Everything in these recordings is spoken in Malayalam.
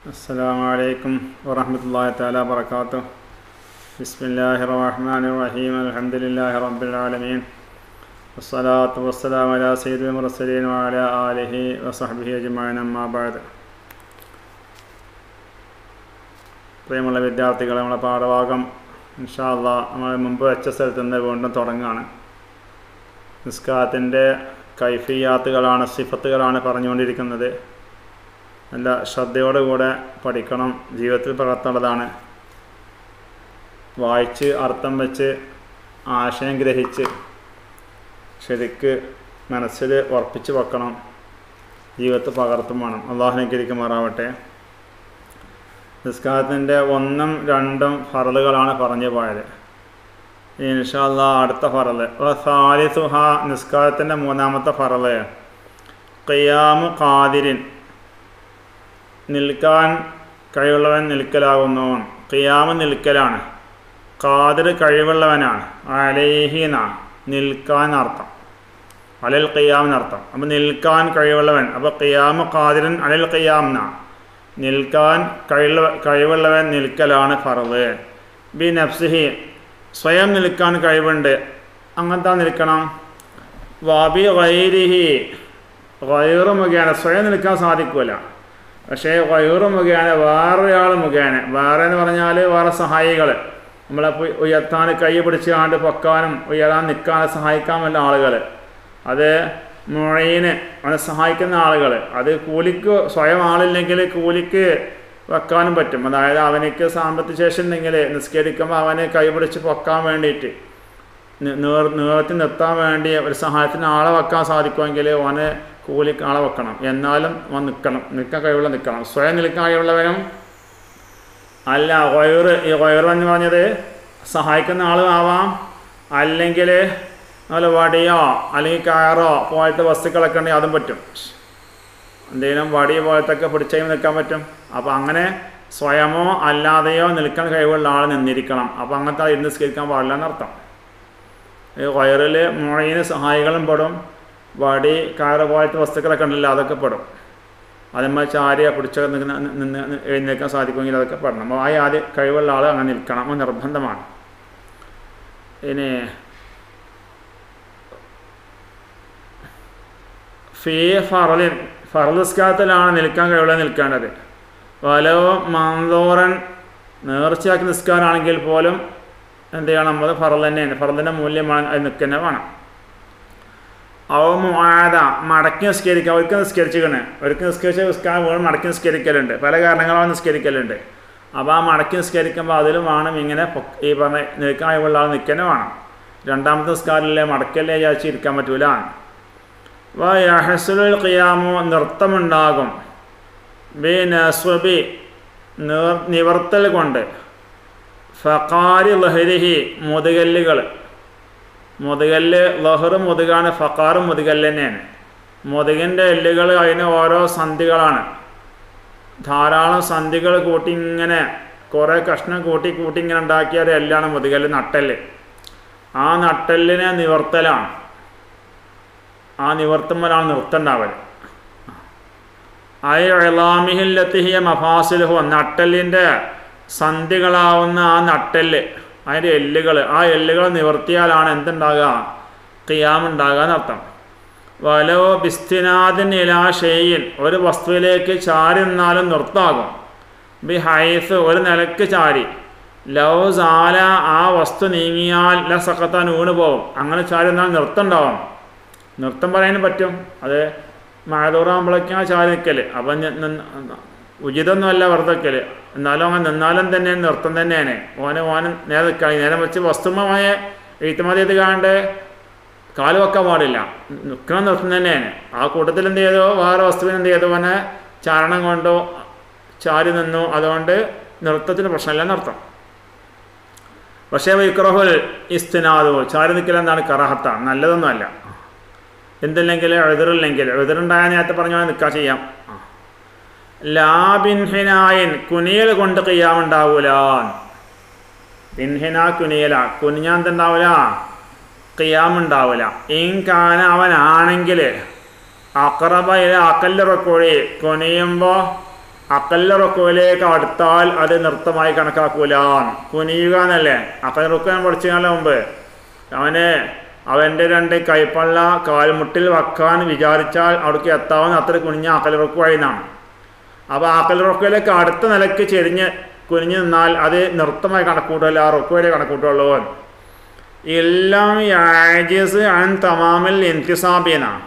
السلام عليكم ورحمة الله تعالى وبركاته بسم الله الرحمن الرحيم الحمد لله رب العالمين والصلاة والسلام على سيد المرسلين وعلى آله وصحبه أجمعين أما بعد പ്രിയമുള്ള വിദ്യാർത്ഥികളെ നമ്മളെ പാഠഭാഗം ഇൻഷാല്ല നമ്മൾ മുമ്പ് വെച്ച സ്ഥലത്ത് നിന്ന് വീണ്ടും തുടങ്ങുകയാണ് നിസ്കാരത്തിൻ്റെ കൈഫിയാത്തുകളാണ് സിഫത്തുകളാണ് പറഞ്ഞുകൊണ്ടിരിക്കുന്നത് നല്ല ശ്രദ്ധയോടുകൂടെ പഠിക്കണം ജീവിതത്തിൽ പകർത്തേണ്ടതാണ് വായിച്ച് അർത്ഥം വെച്ച് ആശയം ഗ്രഹിച്ച് ശരിക്ക് മനസ്സിൽ ഉറപ്പിച്ച് വെക്കണം ജീവിതത്തിൽ പകർത്തും വേണം അള്ളാഹുനക്കിരിക്കുമാറാവട്ടെ നിസ്കാരത്തിൻ്റെ ഒന്നും രണ്ടും ഫറലുകളാണ് പറഞ്ഞു പോയത് ഇൻഷാല്ല അടുത്ത ഫറല് സാലിസുഹ നിസ്കാരത്തിൻ്റെ മൂന്നാമത്തെ ഫറല് ഖിയാമു ഖാദിരിൻ നിൽക്കാൻ കഴിവുള്ളവൻ നിൽക്കലാകുന്നു ഖിയാമ് നിൽക്കലാണ് ഖാദിർ കഴിവുള്ളവനാണ് അലേഹിന നിൽക്കാൻ അർത്ഥം അലൽ ഖിയാമിനർത്ഥം അപ്പം നിൽക്കാൻ കഴിവുള്ളവൻ അപ്പോൾ ഖിയാമ് ഖാദിരൻ അലൽ ഖിയാമിന നിൽക്കാൻ കഴിവുള്ള കഴിവുള്ളവൻ നിൽക്കലാണ് ഫറവ് ബി നഫ്സിഹി സ്വയം നിൽക്കാൻ കഴിവുണ്ട് അങ്ങനത്തെ നിൽക്കണം വാബി ഗൈരിഹി ഗൈറ് മുഖേന സ്വയം നിൽക്കാൻ സാധിക്കില്ല പക്ഷേ വയറ് മുഖേന വേറൊരാൾ മുഖേന വേറെ എന്ന് പറഞ്ഞാൽ വേറെ സഹായികൾ നമ്മളെ ഉയർത്താൻ കൈ പിടിച്ചുകൊണ്ട് പൊക്കാനും ഉയരാൻ നിൽക്കാനും സഹായിക്കാൻ വല്ല ആളുകൾ അത് മുഴയിന് അവനെ സഹായിക്കുന്ന ആളുകൾ അത് കൂലിക്ക് സ്വയം ആളില്ലെങ്കിൽ കൂലിക്ക് വെക്കാനും പറ്റും അതായത് അവനിക്ക് സാമ്പത്തിക ശേഷി ഉണ്ടെങ്കിൽ നിസ്കരിക്കുമ്പോൾ അവന് കൈ പിടിച്ച് പൊക്കാൻ വേണ്ടിയിട്ട് നീർ നീളത്തിൽ നിർത്താൻ വേണ്ടി ഒരു സഹായത്തിന് ആളെ വെക്കാൻ സാധിക്കുമെങ്കിൽ അവന് കൂലിക്ക് ആളെ വെക്കണം എന്നാലും അവൻ നിൽക്കണം നിൽക്കാൻ കഴിവുള്ള നിൽക്കണം സ്വയം നിൽക്കാൻ കഴിവുള്ളവനും അല്ല വയറ് ഈ വയറ് എന്ന് പറഞ്ഞത് സഹായിക്കുന്ന ആളും ആവാം അല്ലെങ്കിൽ നല്ല വടിയോ അല്ലെങ്കിൽ കയറോ പോലത്തെ വസ്തുക്കളൊക്കെ ഉണ്ടെങ്കിൽ അതും പറ്റും എന്തെങ്കിലും വടി പോലത്തൊക്കെ പിടിച്ചു നിൽക്കാൻ പറ്റും അപ്പോൾ അങ്ങനെ സ്വയമോ അല്ലാതെയോ നിൽക്കാൻ കഴിവുള്ള ആൾ നിന്നിരിക്കണം അപ്പോൾ അങ്ങനത്തെ ഇരുന്ന് സ്കരിക്കാൻ പാടില്ല എന്നർത്ഥം ഈ വയറിൽ മുഴയിന് സഹായികളും പെടും വടി കയറ് പോലത്തെ വസ്തുക്കളൊക്കെ ഉണ്ടല്ലോ അതൊക്കെ പെടും അതമ്മ ചാരിയ പിടിച്ച നിൽക്കുന്ന നിന്ന് എഴുന്നേൽക്കാൻ സാധിക്കുമെങ്കിൽ അതൊക്കെ പെടണം അപ്പോൾ ആ ആദ്യം കഴിവുള്ള ആൾ അങ്ങനെ നിൽക്കണം അത് നിർബന്ധമാണ് ഇനി ഫീ ഫറലിൻ ഫറലിസ്കാരത്തിലാണ് നിൽക്കാൻ കഴിവുള്ള നിൽക്കേണ്ടത് വലോ മന്തോറൻ നേർച്ചയാക്കി നിസ്കാരമാണെങ്കിൽ പോലും എന്ത് ചെയ്യണം നമ്മൾ ഫറൽ തന്നെയാണ് ഫറലിൻ്റെ മൂല്യമാണ് അത് നിൽക്കുന്ന വേണം അവ മുആദ മടക്കി നിസ്കരിക്കുക അവർക്ക് നിസ്കരിച്ചിക്കണ് അവർക്ക് നിസ്കരിച്ച നിസ്കാരം വീണ്ടും മടക്കി നിസ്കരിക്കലുണ്ട് പല കാരണങ്ങളാണ് നിസ്കരിക്കലുണ്ട് അപ്പോൾ ആ മടക്കി നിസ്കരിക്കുമ്പോൾ അതിലും വേണം ഇങ്ങനെ ഈ പറഞ്ഞ നിൽക്കാനുള്ള ആൾ നിൽക്കന്നെ വേണം രണ്ടാമത്തെ നിസ്കാരമില്ലേ മടക്കല്ലേ വിചാരിച്ച് ഇരിക്കാൻ പറ്റൂല വഹസുലുൽ ഖിയാമോ നൃത്തമുണ്ടാകും ബി നസ്വബി നിവർത്തൽ കൊണ്ട് ഫക്കാരി ലഹരിഹി മുതുകല്ലുകൾ മുതുകല്ല് ലഹറ് മുതുകാണ് ഫക്കാറ് മുതുകല്ല് തന്നെയാണ് മുതുകിൻ്റെ എല്ലുകൾ അതിന് ഓരോ സന്ധികളാണ് ധാരാളം സന്ധികൾ കൂട്ടി ഇങ്ങനെ കുറേ കഷ്ണം കൂട്ടി കൂട്ടി ഇങ്ങനെ ഉണ്ടാക്കിയ ഒരു എല്ലാണ് മുതുകല്ല് നട്ടല് ആ നട്ടലിനെ നിവർത്തലാണ് ആ നിവർത്തുമ്പോഴാണ് നൃത്തമുണ്ടാവൽ ഐ എളാമിഹില്ലത്തിഹിയ മഫാസിലുഹു നട്ടലിൻ്റെ സന്ധികളാവുന്ന ആ നട്ടല് അതിൻ്റെ എല്ലുകൾ ആ എല്ലുകൾ നിവർത്തിയാലാണ് എന്തുണ്ടാകുക ഖിയാമുണ്ടാകുക എന്നർത്ഥം വലോ ബിസ്തിനാദിൻ ഇലാ ഷെയ്യൻ ഒരു വസ്തുവിലേക്ക് ചാരി നിന്നാലും നിർത്താകും ബി ഹൈസ് ഒരു നിലക്ക് ചാരി ലൗ സാല ആ വസ്തു നീങ്ങിയാൽ ല സക്കത്താൻ ഊണ് പോകും അങ്ങനെ ചാരി നിന്നാൽ നൃത്തം ഉണ്ടാവും നൃത്തം പറയാനും പറ്റും അത് മഴതോറാകുമ്പോഴേക്കും ആ ചാരി നിൽക്കൽ അപ്പം ഉചിതമൊന്നുമല്ല വെറുതെ നിൽക്കൽ എന്നാലും അങ്ങനെ നിന്നാലും തന്നെ നൃത്തം തന്നെയാണ് ഓന് ഓന് നേരെ നിൽക്കാൻ നേരെ വെച്ച് വസ്തുമമായ എഴുത്തുമതി ചെയ്ത് കാണാണ്ട് കാല് വെക്കാൻ പാടില്ല നിൽക്കണ നൃത്തം തന്നെയാണ് ആ കൂട്ടത്തിൽ എന്ത് ചെയ്തോ വേറെ വസ്തുവിന് എന്ത് ചെയ്തു ഓനെ ചാരണം കൊണ്ടോ ചാരി നിന്നു അതുകൊണ്ട് നൃത്തത്തിന് പ്രശ്നമില്ല നൃത്തം പക്ഷേ വിക്രഹുൽ ഇസ്തിനാദോ ചാരി നിൽക്കൽ എന്താണ് കറഹത്താണ് നല്ലതൊന്നുമല്ല എന്തില്ലെങ്കിൽ എഴുതിറില്ലെങ്കിൽ എഴുതിറുണ്ടായ നേരത്തെ പറഞ്ഞ നിൽക്കാൻ ചെയ്യാം ലാബിൻഹിനായൻ കുനിയൽ കൊണ്ട് കിയാമുണ്ടാവൂല ബിൻഹിന കുനിയല കുനിഞ്ഞാന്തുണ്ടാവൂല കിയാമുണ്ടാവൂല ഇൻകാന അവനാണെങ്കിൽ അക്രബ ഇല അക്കല്ല് റക്കോഴി കുനിയുമ്പോൾ അക്കല്ല റൊക്കോയിലേക്ക് അടുത്താൽ അത് നൃത്തമായി കണക്കാക്കൂല കുനിയുക എന്നല്ലേ അക്കൽ റൊക്കോ ഞാൻ പഠിച്ചതിന് മുമ്പ് അവന് അവൻ്റെ രണ്ട് കൈപ്പള്ള കാൽമുട്ടിൽ വെക്കാൻ വിചാരിച്ചാൽ അവിടേക്ക് എത്താവുന്ന അത്ര കുനിഞ്ഞ അക്കൽ റൊക്കുവായി എന്നാണ് അപ്പോൾ അക്കൽ റൊക്കോയിലേക്ക് അടുത്ത നിലയ്ക്ക് ചെരിഞ്ഞ് കുനിഞ്ഞു നിന്നാൽ അത് നൃത്തമായി കണക്കൂട്ടല്ല റൊക്കോയിലെ കണക്കൂട്ടുള്ളൂ എല്ലാം ഈ ആജസ് അൻ തമാമിൽ ഇൻതിസാബിനാണ്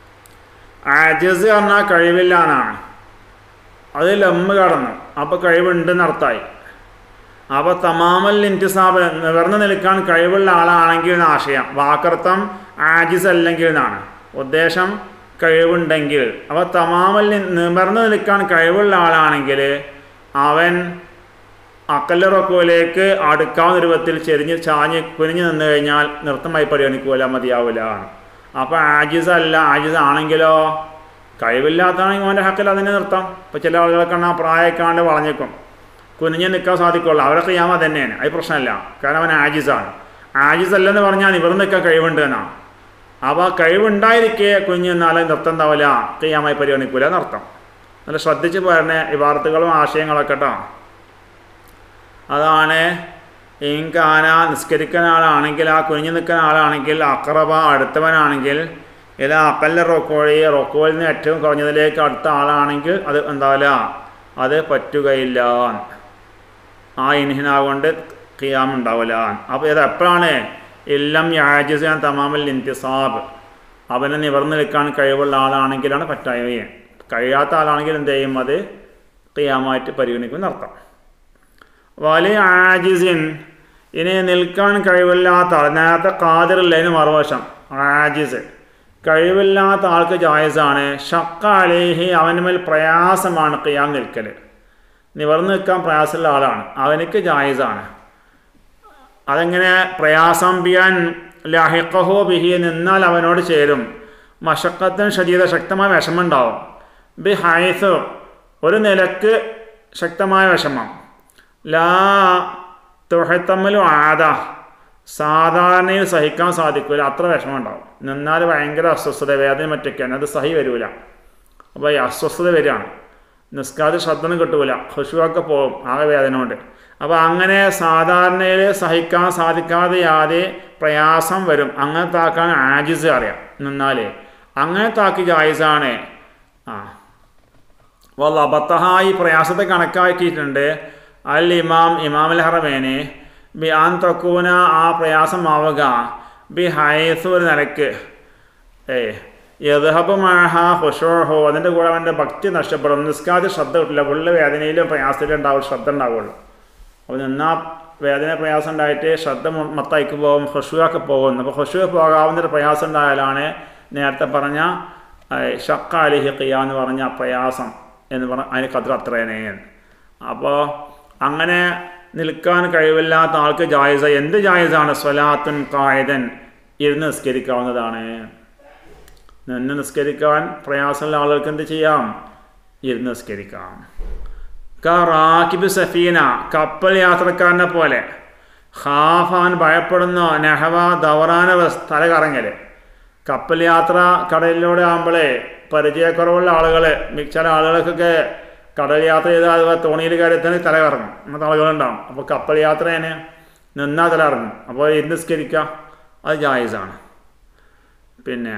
ആജസ് പറഞ്ഞാൽ കഴിവില്ല എന്നാണ് അത് ലമ്മ് കടന്നു അപ്പോൾ കഴിവുണ്ടെന്ന് അർത്ഥമായി അപ്പോൾ തമാമൽ ഇൻറ്റിസാബ് നിവർന്നു നിൽക്കാൻ കഴിവുള്ള ആളാണെങ്കിൽ എന്ന ആശയം വാക്കർത്ഥം ആജിസ് അല്ലെങ്കിൽ എന്നാണ് ഉദ്ദേശം കഴിവുണ്ടെങ്കിൽ അപ്പോൾ തമാമൽ നിവർന്നു നിൽക്കാൻ കഴിവുള്ള ആളാണെങ്കിൽ അവൻ അക്കല്ല റൊക്കോയിലേക്ക് അടുക്കാവുന്ന രൂപത്തിൽ ചെരിഞ്ഞ് ചാഞ്ഞ് കുനിഞ്ഞ് നിന്ന് കഴിഞ്ഞാൽ നൃത്തമായി പരിഗണിക്കൂല മതിയാവില്ല അപ്പോൾ ആജിസ് അല്ല ആജിസ് ആണെങ്കിലോ കഴിവില്ലാത്തതാണെങ്കിൽ അവൻ്റെ ഹക്കിൽ അതിനെ നിർത്താം ഇപ്പോൾ ചില ആളുകളൊക്കെ ആ പ്രായക്കാണ്ട് വളഞ്ഞേക്കും കുനിഞ്ഞ് നിൽക്കാൻ സാധിക്കുള്ളൂ അവരൊക്കെ യാമ തന്നെയാണ് അത് പ്രശ്നമല്ല കാരണം അവൻ ആജിസാണ് ആജിസ് അല്ലെന്ന് പറഞ്ഞാൽ നിവർന്ന് നിൽക്കാൻ കഴിവുണ്ട് എന്നാണ് അപ്പോൾ കഴിവുണ്ടായിരിക്കെ കുഞ്ഞ് നിന്നാൽ നൃത്തം ഉണ്ടാവില്ല കയ്യാമായി പരിഗണിക്കൂല എന്നർത്ഥം നല്ല ശ്രദ്ധിച്ച് പറഞ്ഞ ഈ വാർത്തകളും ആശയങ്ങളൊക്കെ കേട്ടോ അതാണ് ഇൻകാന നിസ്കരിക്കുന്ന ആളാണെങ്കിൽ ആ കുനിഞ്ഞു നിൽക്കുന്ന ആളാണെങ്കിൽ അക്രബ അടുത്തവനാണെങ്കിൽ ഇത് അക്കല്ല റൊക്കോഴി റൊക്കോയിൽ നിന്ന് ഏറ്റവും കുറഞ്ഞതിലേക്ക് അടുത്ത ആളാണെങ്കിൽ അത് എന്താവില്ല അത് പറ്റുകയില്ല ആ ഇൻഹിന കൊണ്ട് ഖിയാം ഉണ്ടാവില്ല അപ്പോൾ ഇത് എപ്പോഴാണ് എല്ലാം യാജിസാൻ തമാമൽ ഇൻതിസാബ് അവനെ നിവർന്നു നിൽക്കാൻ കഴിവുള്ള ആളാണെങ്കിലാണ് പറ്റായവയെ കഴിയാത്ത ആളാണെങ്കിൽ എന്ത് ചെയ്യും അത് ഖിയാമായിട്ട് പരിഗണിക്കും അർത്ഥം വലിയ ആജിസിൻ ഇനി നിൽക്കാൻ കഴിവില്ലാത്ത ആൾ നേരത്തെ കാതിറില്ലതിന് മറുവശം ആജിസ് കഴിവില്ലാത്ത ആൾക്ക് ജായസാണ് ഷക്ക അലേഹി അവന് മേൽ പ്രയാസമാണ് ഖിയാം നിൽക്കൽ നിവർന്നു നിൽക്കാൻ പ്രയാസമുള്ള ആളാണ് അവനിക്ക് ജായിസാണ് അതെങ്ങനെ പ്രയാസം ബിയാൻ ലാഹിക്കഹോ ബിഹി നിന്നാൽ അവനോട് ചേരും മഷക്കത്തിന് ശരീര ശക്തമായ വിഷമമുണ്ടാവും ബി ഹൈസ് ഒരു നിലക്ക് ശക്തമായ വിഷമം ലാ തുഹത്തമ്മലും ആദ സാധാരണയിൽ സഹിക്കാൻ സാധിക്കില്ല അത്ര വിഷമം ഉണ്ടാവും നിന്നാൽ ഭയങ്കര അസ്വസ്ഥത വേദന മറ്റൊക്കെയാണ് അത് സഹി വരില്ല അപ്പോൾ ഈ അസ്വസ്ഥത വരികയാണ് നിസ്കാര ശ്രദ്ധനും കിട്ടൂല ഖുഷുവൊക്കെ പോകും ആകെ വേദന കൊണ്ട് അപ്പോൾ അങ്ങനെ സാധാരണയിൽ സഹിക്കാൻ സാധിക്കാതെയാതെ പ്രയാസം വരും അങ്ങനത്തെ ആക്കാൻ ആജിസ് അറിയാം നിന്നാലേ അങ്ങനത്തെ ആക്കി ജായിസാണ് ആ വല്ല അബത്തഹ ഈ പ്രയാസത്തെ കണക്കാക്കിയിട്ടുണ്ട് അൽ ഇമാം ഇമാം അൽ ഹറമേനെ ബി ആൻ തക്കൂന ആ പ്രയാസമാവുക ബി ഹൈസ് ഒരു നിലക്ക് ഏ യദ്ഹബ് മഹ ഹുഷോഹോ അതിൻ്റെ കൂടെ അവൻ്റെ ഭക്തി നഷ്ടപ്പെടും നിസ്കാര ശ്രദ്ധ കിട്ടില്ല ഫുള്ള് വേദനയിലും പ്രയാസത്തിലും ഉണ്ടാവും ശ്രദ്ധ ഉണ്ടാവുള്ളൂ അപ്പോൾ നിന്നാ വേദന പ്രയാസം ഉണ്ടായിട്ട് ശ്രദ്ധ മൊത്തയ്ക്ക് പോകും ഹുഷുവൊക്കെ പോകും അപ്പോൾ ഹുഷുവ പോകാവുന്നൊരു പ്രയാസം ഉണ്ടായാലാണ് നേരത്തെ പറഞ്ഞ ഷക്ക അലിഹി ഖിയ എന്ന് പറഞ്ഞ പ്രയാസം എന്ന് പറഞ്ഞ അതിന് കത്ര അത്രേനേ അപ്പോൾ അങ്ങനെ നിൽക്കാൻ കഴിവില്ലാത്ത ആൾക്ക് ജായിസ എന്ത് ജായിസാണ് സ്വലാത്തുൻ കായതൻ ഇരുന്ന് നിസ്കരിക്കാവുന്നതാണ് നിന്ന് നിസ്കരിക്കാൻ പ്രയാസമുള്ള ആളുകൾക്ക് എന്ത് ചെയ്യാം ഇരുന്ന് നിസ്കരിക്കാം റാക്കിബ് സഫീന കപ്പൽ യാത്രക്കാരനെ പോലെ ഹാഫാൻ ഭയപ്പെടുന്ന നെഹവ ദവറാന തല കറങ്ങൽ കപ്പൽ യാത്ര കടലിലൂടെ ആകുമ്പോഴേ പരിചയക്കുറവുള്ള ആളുകൾ ചില ആളുകൾക്കൊക്കെ കടൽ യാത്ര ചെയ്താൽ അതുപോലെ തോണിയിൽ കയറിയത്തിന് തല കറങ്ങും അങ്ങനത്തെ ആളുകളുണ്ടാവും അപ്പോൾ കപ്പൽ യാത്രേന് നിന്നാൽ തല ഇറങ്ങും അപ്പോൾ ഇരുന്ന് നിസ്കരിക്കുക അത് ജായിസാണ് പിന്നെ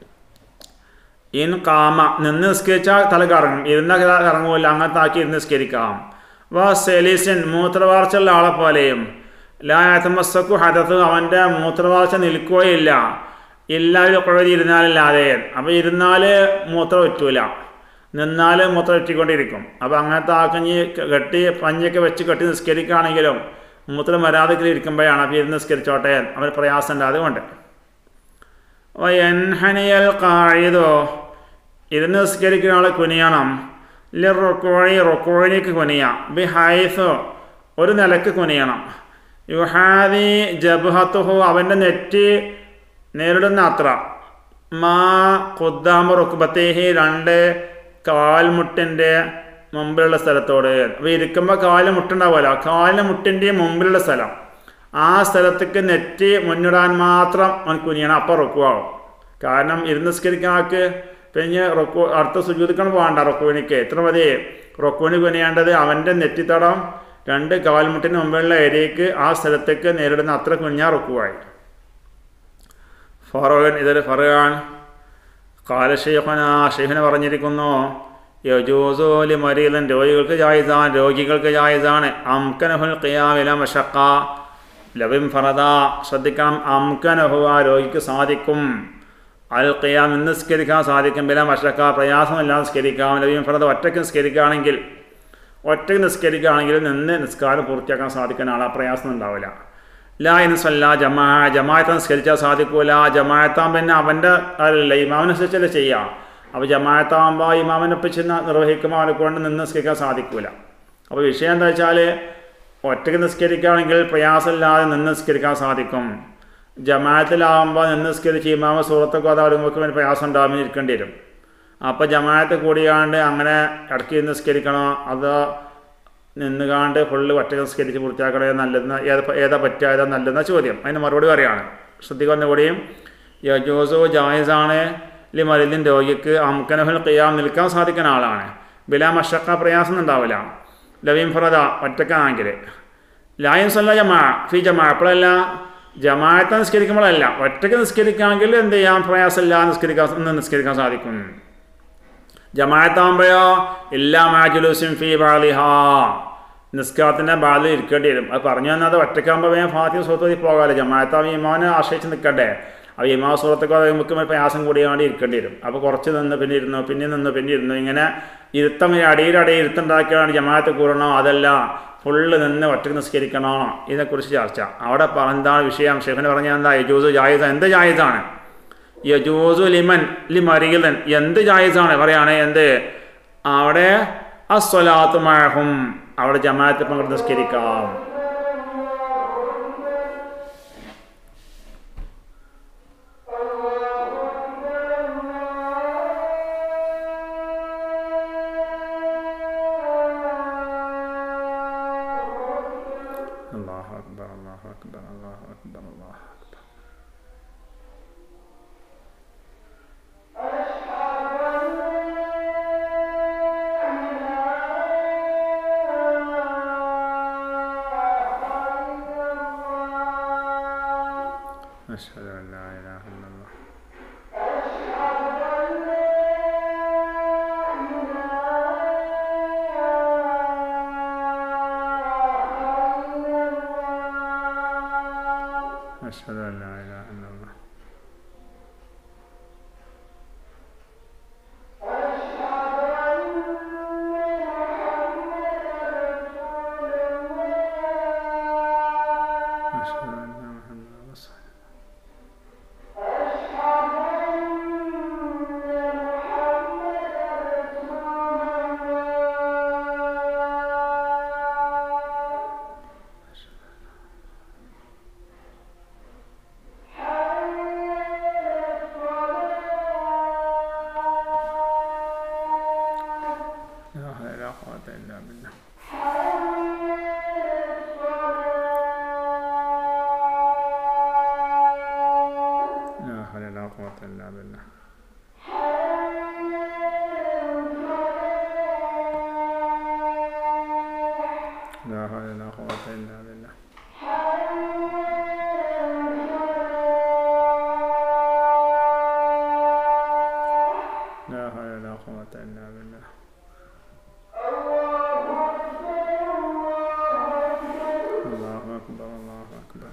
ഇൻ കാമ നിന്ന് നിസ്കരിച്ചാൽ തല കറങ്ങും ഇരുന്ന കറങ്ങുമല്ല അങ്ങനത്തെ ആക്കി ഇരുന്ന് നിസ്കരിക്കാം വാ സെലീസൻ മൂത്രവാർച്ചുള്ള ആളെ പോലെയും ലായത്തമസ്സക്കു ഹദത്ത് അവൻ്റെ മൂത്രവാർച്ച നിൽക്കുകയില്ല എല്ലാവരും കുഴവരി ഇരുന്നാലല്ലാതെ അപ്പോൾ ഇരുന്നാൽ മൂത്രം പറ്റൂല നിന്നാൽ മൂത്രം വെറ്റിക്കൊണ്ടിരിക്കും അപ്പോൾ അങ്ങനത്തെ ആക്കഞ്ഞ് കെട്ടി പഞ്ഞൊക്കെ വെച്ച് കെട്ടി നിസ്കരിക്കുകയാണെങ്കിലും മൂത്രം വരാതെ ഇരിക്കുമ്പോഴാണ് അപ്പോൾ ഇരുന്ന് നിസ്കരിച്ചോട്ടെ അവന് പ്രയാസം ഉണ്ട് അതുകൊണ്ട് എൻഹനിയൽ കാഴിതോ ഇരുന്ന് നിസ്കരിക്കുന്ന ആൾ കുനിയണം ലി റൊക്കോഴി റൊക്കോഴിക്ക് കുനിയാം ബി ഹൈസോ ഒരു നിലക്ക് കുനിയണം യുഹാദി ജബ്ഹത്തുഹു അവൻ്റെ നെറ്റി നേരിടുന്ന അത്ര മാ ഖുദ്ദാമ റുക്ബത്തേഹി രണ്ട് കാൽമുട്ടിൻ്റെ മുമ്പിലുള്ള സ്ഥലത്തോട് അപ്പോൾ ഇരിക്കുമ്പോൾ കാലിന് മുട്ടുണ്ടാവുമല്ലോ കാലിന് മുട്ടിൻ്റെ മുമ്പിലുള്ള സ്ഥലം ആ സ്ഥലത്തേക്ക് നെറ്റി മുന്നിടാൻ മാത്രം അവൻ കുനിയണം അപ്പം റുക്കുവാകും കാരണം ഇരുന്ന് നിസ്കരിക്കാൻ ആൾക്ക് പിന്നെ റൊക്കു അടുത്ത സുജൂതിക്കണം പോകണ്ട റൊക്കുവിനിക്ക് എത്ര മതി റൊക്കുവിന് കുനിയേണ്ടത് അവൻ്റെ നെറ്റിത്തടം രണ്ട് കാൽമുട്ടിന് മുമ്പിലുള്ള ഏരിയക്ക് ആ സ്ഥലത്തേക്ക് നേരിടുന്ന അത്ര കുഞ്ഞാ റൊക്കുവായി ഫറോൻ ഇതൊരു ഫറോൻ കാലശേഖന ഷെയ്ഖിന് പറഞ്ഞിരിക്കുന്നു യജൂസോലി മരീലൻ രോഗികൾക്ക് ജായിസാൻ രോഗികൾക്ക് ജായിസാണ് അംകനഹുൽ ഖിയാമില മഷക്ക ലബിം ഫറദ ശ്രദ്ധിക്കണം അംകനഹു ആ രോഗിക്ക് സാധിക്കും അൽ ഖിയാം നിസ്കരിക്കാൻ സാധിക്കും ബില മഷക്ക പ്രയാസമില്ലാതെ നിസ്കരിക്കാം ലബിം ഫറദ ഒറ്റയ്ക്ക് നിസ്കരിക്കുകയാണെങ്കിൽ ഒറ്റയ്ക്ക് നിസ്കരിക്കുകയാണെങ്കിൽ നിന്ന് നിസ്കാരം പൂർത്തിയാക്കാൻ സാധിക്കുന്ന ആളാ പ്രയാസം ഉണ്ടാവില്ല ലാ ഇൻസല്ല ജമാ ജമാഅത്ത് നിസ്കരിച്ചാൽ സാധിക്കൂല ജമാഅത്താൻ പിന്നെ അവൻ്റെ അല്ല ഇമാമിനനുസരിച്ചല്ലേ ചെയ്യാം അപ്പോൾ ജമാഅത്താകുമ്പോൾ ഇമാമിനൊപ്പിച്ച് നിർവഹിക്കുമ്പോൾ അവനെ കൊണ്ട് നിന്ന് നിസ്കരിക്കാൻ സാധിക്കൂല അപ്പോൾ വിഷയം എന്താ വെച്ചാൽ ഒറ്റയ്ക്ക് നിസ്കരിക്കുകയാണെങ്കിൽ പ്രയാസമില്ലാതെ നിന്ന് നിസ്കരിക്കാൻ സാധിക്കും ജമാഅത്തിലാകുമ്പോൾ നിന്ന് നിസ്കരിച്ച് ഇമാമ സുഹൃത്തൊക്കെ അത് വരുമ്പോൾ പിന്നെ പ്രയാസം ഉണ്ടാകുമ്പോൾ ഇരിക്കേണ്ടി വരും അപ്പോൾ ജമാഅത്ത് കൂടിയാണ്ട് അങ്ങനെ ഇടയ്ക്ക് നിസ്കരിക്കണോ അത് നിന്നുകാണ്ട് ഫുള്ള് ഒറ്റ നിസ്കരിച്ച് പൂർത്തിയാക്കണേ നല്ലതെന്ന് ഏത് ഏതാ പറ്റുക ഏതാ നല്ലതെന്ന ചോദ്യം അതിന് മറുപടി പറയാണ് ശ്രദ്ധിക്കുന്ന കൂടിയും യജോസോ ജായിസാണ് ലി മരുന്നിൻ രോഗിക്ക് അംകനഹുൽ ഖിയാം നിൽക്കാൻ സാധിക്കുന്ന ആളാണ് ബിലാ മഷക്ക പ്രയാസം ഉണ്ടാവില്ല ലവീം ഫറദ ഒറ്റക്കാണെങ്കിൽ ലായൻ സല്ല ജമാ ഫി ജമാ അപ്പോഴല്ല ജമാഅത്ത് നിസ്കരിക്കുമ്പോഴല്ല ഒറ്റയ്ക്ക് നിസ്കരിക്കുകയാണെങ്കിൽ എന്ത് ചെയ്യാം പ്രയാസമില്ല നിസ്കരിക്കാൻ നിന്ന് നിസ്കരിക്കാൻ സാധിക്കും ജമാഅത്താകുമ്പോഴോ എല്ലാ മാജുലൂസും ഫി ബാലിഹ നിസ്കാരത്തിൻ്റെ ബാലിൽ ഇരിക്കേണ്ടി വരും അത് പറഞ്ഞു തന്നത് ഒറ്റയ്ക്കാകുമ്പോൾ വേഗം ഫാത്തിയും സുഹൃത്തുക്കളിൽ പോകാമല്ലോ ജമാഅത്താവും ഇമാവിനെ ആശ്രയിച്ച് നിൽക്കണ്ടേ അപ്പോൾ ഇമാ സുഹൃത്തൊക്കെ നമുക്ക് പ്രയാസം കൂടിയാണ്ട് ഇരിക്കേണ്ടി വരും അപ്പോൾ കുറച്ച് നിന്ന് പിന്നെ ഇരുന്നു പിന്നെ നിന്ന് പിന്നെ ഇരുന്നു ഇങ്ങനെ ഇരുത്തം അടിയിലടി ഇരുത്തുണ്ടാക്കിയാണ് ജമാഅത്ത് കൂടണോ അതല്ല ഫുള്ള് നിന്ന് ഒറ്റയ്ക്ക് നിസ്കരിക്കണോ ഇതിനെക്കുറിച്ച് ചർച്ച അവിടെ എന്താണ് വിഷയം ഷെഫിന് പറഞ്ഞാൽ എന്താ യജൂസ് ജായിസ് എന്ത് ജായിസാണ് യജൂസു ലിമൻ ലിമരികലൻ എന്ത് ജായിസാണ് പറയാണ് എന്ത് അവിടെ അസ്വലാത്തു മഴഹും അവിടെ ജമാഅത്ത് പങ്കെടുത്ത് നിസ്കരിക്കാം അല്ലാഹു അക്ബർ അല്ലാഹു അക്ബർ അല്ലാഹു അക്ബർ അല്ലാഹു അക്ബർ أشهد أن لا إله إلا الله أشهد أن لا إله إلا الله أشهد أن محمدا رسول الله لا حول ولا قوة إلا بالله لا حول ولا قوة إلا بالله لا حول ولا قوة إلا بالله لا حول ولا قوة إلا بالله الله أكبر الله أكبر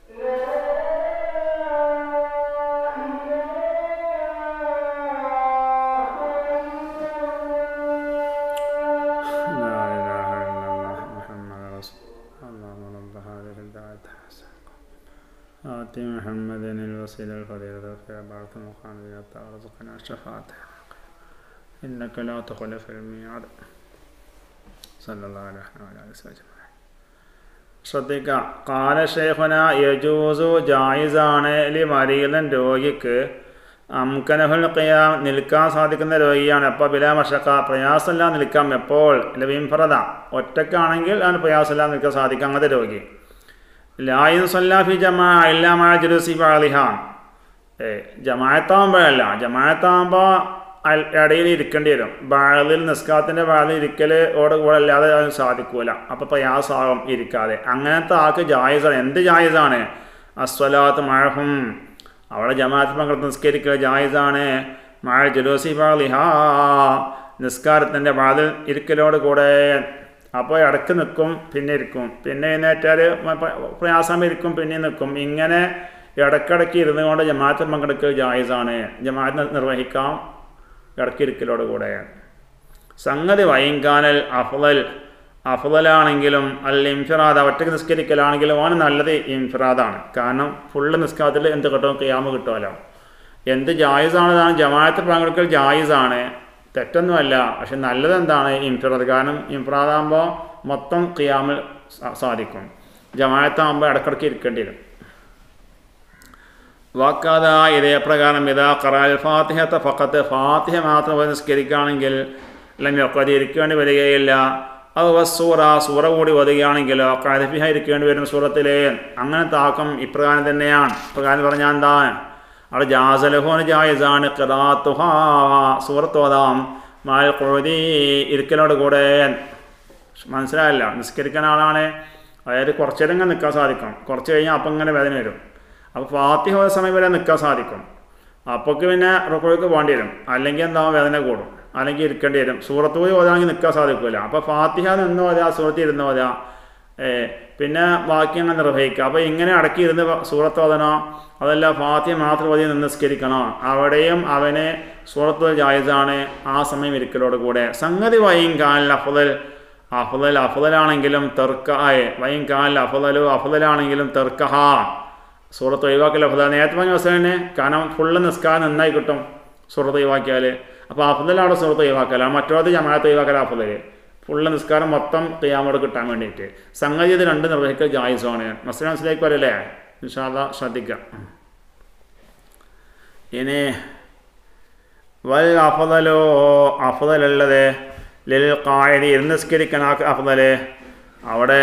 لا إله إلا الله محمد رسول الله اللهم رب هذه الدعوة الحسنة آت محمد الوسيلة الفضيلة في بعث مقام وارزقنا الشفاعة إنك لا تخلف الميعاد صلى الله عليه وعلى آله وسلم ശ്രദ്ധിക്കുക കാലശേഖന യജൂസു ജായിസാണ് ലി മരീലൻ രോഗിക്ക് അംകനഹുൽ ഖിയാം നിൽക്കാൻ സാധിക്കുന്ന രോഗിയാണ് അപ്പോൾ ബിലാ മഷക്ക പ്രയാസമില്ല നിൽക്കാം എപ്പോൾ ലവീംഫറത ഒറ്റക്കാണെങ്കിൽ അവന് പ്രയാസമില്ല നിൽക്കാൻ സാധിക്കും അങ്ങനത്തെ രോഗി ലായിൻ സല്ലാഫി ജമാ ഇല്ലാമായ ജുലൂസി ബാലിഹാൻ ഏ ജമായത്താകുമ്പോഴല്ല ജമായത്താകുമ്പോൾ അൽ ഇടയിൽ ഇരിക്കേണ്ടി വരും ബാളിൽ നിസ്കാരത്തിൻ്റെ ബാളിൽ ഇരിക്കൽ ഓടെ കൂടെ അല്ലാതെ അത് സാധിക്കൂല അപ്പോൾ പ്രയാസാകും ഇരിക്കാതെ അങ്ങനത്തെ ആൾക്ക് ജായിസാണ് എന്ത് ജായിസാണ് അസ്വലാത്ത് മഴഹും അവിടെ ജമാഅത്ത് പങ്കെടുത്ത് നിസ്കരിക്കുക ജായിസാണ് മഴ ജുലൂസി ബാലിഹാ നിസ്കാരത്തിൻ്റെ ബാതിൽ ഇരിക്കലോട് കൂടെ അപ്പോൾ ഇടയ്ക്ക് നിൽക്കും പിന്നെ ഇരിക്കും പിന്നെ എഴുന്നേറ്റാൽ പ്രയാസം ഇരിക്കും പിന്നെ നിൽക്കും ഇങ്ങനെ ഇടയ്ക്കിടയ്ക്ക് ഇരുന്നു കൊണ്ട് ജമാഅത്ത് പങ്കെടുക്കൽ ജായിസാണ് ജമാഅത്ത് നിർവഹിക്കാം ഇടയ്ക്ക് ഇരിക്കലോട് കൂടെ സംഗതി വൈകാനൽ അഫ്ലൽ അഫ്ലലാണെങ്കിലും അല്ല ഇൻഫിറാദ് ഒറ്റയ്ക്ക് നിസ്കരിക്കലാണെങ്കിലും ആണ് നല്ലത് ഇൻഫിറാദാണ് കാരണം ഫുള്ള് നിസ്കാരത്തിൽ എന്ത് കിട്ടും ക്യാമ് കിട്ടുമല്ലോ എന്ത് ജായിസാണ് ഇതാണ് ജമാഅത്ത് പങ്കെടുക്കൽ ജായിസാണ് തെറ്റൊന്നുമല്ല പക്ഷെ നല്ലത് എന്താണ് ഇൻഫിറാദ് കാരണം ഇൻഫിറാദാകുമ്പോൾ മൊത്തം ക്യാമിൽ സാധിക്കും ജമാഅത്താകുമ്പോൾ ഇടയ്ക്കിടയ്ക്ക് ഇരിക്കേണ്ടി വരും വാക്കാത ഇതേ പ്രകാരം ഇതാ ഖറാൽ ഫാത്തിഹത്തെ ഫക്കത്ത് ഫാത്തിഹ മാത്രം നിസ്കരിക്കുകയാണെങ്കിൽ അല്ലെങ്കിൽ ഒക്കെ ഇരിക്കേണ്ടി വരികയില്ല അത് സൂറ സൂറ കൂടി വരികയാണെങ്കിലോ കരഫിഹ ഇരിക്കേണ്ടി വരും സൂറത്തിലെ അങ്ങനെ താക്കം ഇപ്രകാരം തന്നെയാണ് ഇപ്രകാരം പറഞ്ഞാൽ എന്താ അവിടെ ജാസലഹോന് ജായസാണ് ഖിറാത്തുഹ സൂറത്തോതാം മാൽ കൊഴുതി ഇരിക്കലോട് കൂടെ മനസ്സിലായില്ല നിസ്കരിക്കുന്ന ആളാണ് അതായത് കുറച്ച് നേരം ഇങ്ങനെ നിൽക്കാൻ സാധിക്കും കുറച്ച് കഴിഞ്ഞാൽ അപ്പം ഇങ്ങനെ വേദന വരും അപ്പോൾ ഫാത്തിഹ ഒരു സമയം വരെ നിൽക്കാൻ സാധിക്കും അപ്പോൾക്ക് പിന്നെ റുക്കോയ്ക്ക് പോകേണ്ടി വരും അല്ലെങ്കിൽ എന്താവും വേദന കൂടും അല്ലെങ്കിൽ ഇരിക്കേണ്ടി വരും സൂറത്ത് പോയി ഓതാണെങ്കിൽ നിൽക്കാൻ സാധിക്കില്ല അപ്പോൾ ഫാത്തിഹ നിന്ന് ഓതാ സൂറത്ത് ഇരുന്ന് ഓതാ പിന്നെ ബാക്കി അങ്ങനെ നിർവഹിക്കുക അപ്പോൾ ഇങ്ങനെ അടക്കി ഇരുന്ന് സൂറത്ത് ഓതണോ അതല്ല ഫാത്തിഹ മാത്രം ഓതി നിസ്കരിക്കണോ അവിടെയും അവന് സൂറത്ത് ജായിസാണ് ആ സമയം ഇരിക്കലോട് കൂടെ സംഗതി വൈയും കാലിൽ അഫുദൽ അഫുദൽ അഫുദലാണെങ്കിലും തെർക്കായ വൈയും കാലിൽ അഫുദലോ അഫുദലാണെങ്കിലും തെർക്കഹ സൂറത്ത് ഒഴിവാക്കൽ അഫുദൽ നേരത്തെ പറഞ്ഞ ദിവസം തന്നെ കാരണം ഫുള്ള് നിസ്കാരം നന്നായി കിട്ടും സൂറത്ത് ഒഴിവാക്കിയാൽ അപ്പോൾ അഫുദലാണ് സൂറത്ത് ഒഴിവാക്കൽ മറ്റോടത്ത് ജമാഅത്ത് ഒഴിവാക്കൽ അഫുദൽ ഫുള്ള് നിസ്കാരം മൊത്തം ക്രിയാമോട് കിട്ടാൻ വേണ്ടിയിട്ട് സംഗതി ഇത് രണ്ട് നിർവഹിക്കൽ ജായിസാണ് മസ്ലിം മനസ്സിലേക്ക് വരല്ലേ നിഷാദ ശ്രദ്ധിക്കാം ഇനി വൽ അഫദലോ അഫദലുള്ളത് ലിൽ കായതി ഇരുന്ന് നിസ്കരിക്കാൻ അഫദല് അവിടെ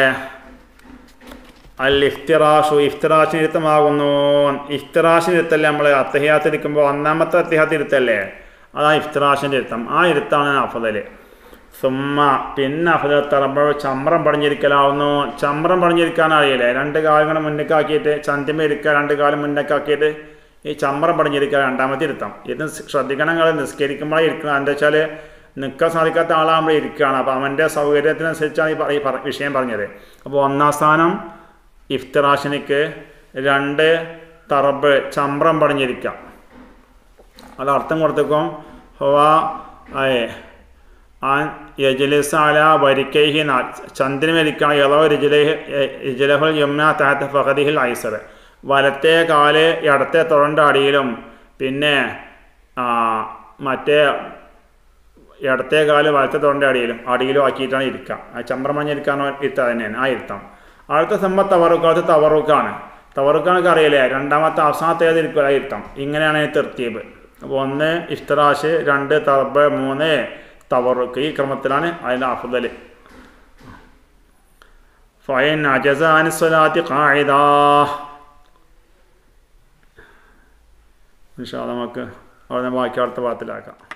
അൽ ഇഫ്തിറാഷു ഇഫ്തിറാഷിന് ഇരുത്തമാകുന്നു ഇഫ്തിറാഷിന് ഇരുത്തല്ലേ നമ്മൾ അത്തഹിയാത്ത് ഇരിക്കുമ്പോൾ ഒന്നാമത്തെ അത്തഹിയാത്ത് ഇരുത്തല്ലേ അതാ ഇഫ്തിറാഷിൻ്റെ ഇരുത്തം ആ ഇരുത്താണ് അഫദല് സുമ്മ പിന്നെ അഫദൽ തറമ്പഴ ചമ്രം പടിഞ്ഞിരിക്കലാവുന്നു ചമ്രം പടിഞ്ഞിരിക്കാൻ അറിയില്ലേ രണ്ട് കാലങ്ങൾ മുന്നേക്കാക്കിയിട്ട് ചന്തിമ ഇരിക്കുക രണ്ട് കാലം മുന്നേക്കാക്കിയിട്ട് ഈ ചമ്രം പടിഞ്ഞിരിക്കുക രണ്ടാമത്തെ ഇരുത്തം ഇത് ശ്രദ്ധിക്കണം നിങ്ങൾ നിസ്കരിക്കുമ്പോഴേ ഇരിക്കണം എന്താ വെച്ചാൽ നിൽക്കാൻ സാധിക്കാത്ത ആളാകുമ്പോൾ ഇരിക്കുകയാണ് അപ്പോൾ അവൻ്റെ സൗകര്യത്തിനനുസരിച്ചാണ് ഈ വിഷയം പറഞ്ഞത് അപ്പോൾ ഒന്നാം സ്ഥാനം ഇഫ്തിറാഷിനിക്ക് രണ്ട് തറബ് ചമ്രം പടിഞ്ഞിരിക്കാം അത് അർത്ഥം കൊടുത്തേക്കും ഹോവാ ആൻ യജലിസാല വരിക്കൈഹി ചന്ദ്രൻ വരിക്കണം ഇളവ രിജലഹ് രിജലഹുൽ യമുന താത്ത ഫഹദിഹിൽ ഐസർ വലത്തെ കാല് ഇടത്തെ തൊഴൻ്റെ അടിയിലും പിന്നെ മറ്റേ ഇടത്തെ കാല് വലത്തെ തൊഴൻ്റെ അടിയിലും അടിയിലും ആക്കിയിട്ടാണ് ഇരിക്കുക ആ ചമ്പ്രമഞ്ഞിരിക്കാനോ ഇരുത്താൻ തന്നെയാണ് ആ ഇരുത്തം അടുത്ത സമ്മ തവറുക്കാത്ത തവറുക്കാണ് തവറുക്കാനൊക്കെ അറിയില്ലേ രണ്ടാമത്തെ അവസാനത്തെ ഏതിരിക്കുക ഇരുത്തം ഇങ്ങനെയാണ് തെർത്തീബ് അപ്പോൾ ഒന്ന് ഇഫ്തറാഷ് രണ്ട് തറബ് മൂന്ന് തവറുക്ക് ഈ ക്രമത്തിലാണ് അതിൻ്റെ അഫുദൽ ഫൈൻ അജസാനിസ്വലാത്തി കായിദ നമുക്ക് അവിടെ ബാക്കി അടുത്ത ഭാഗത്തിലാക്കാം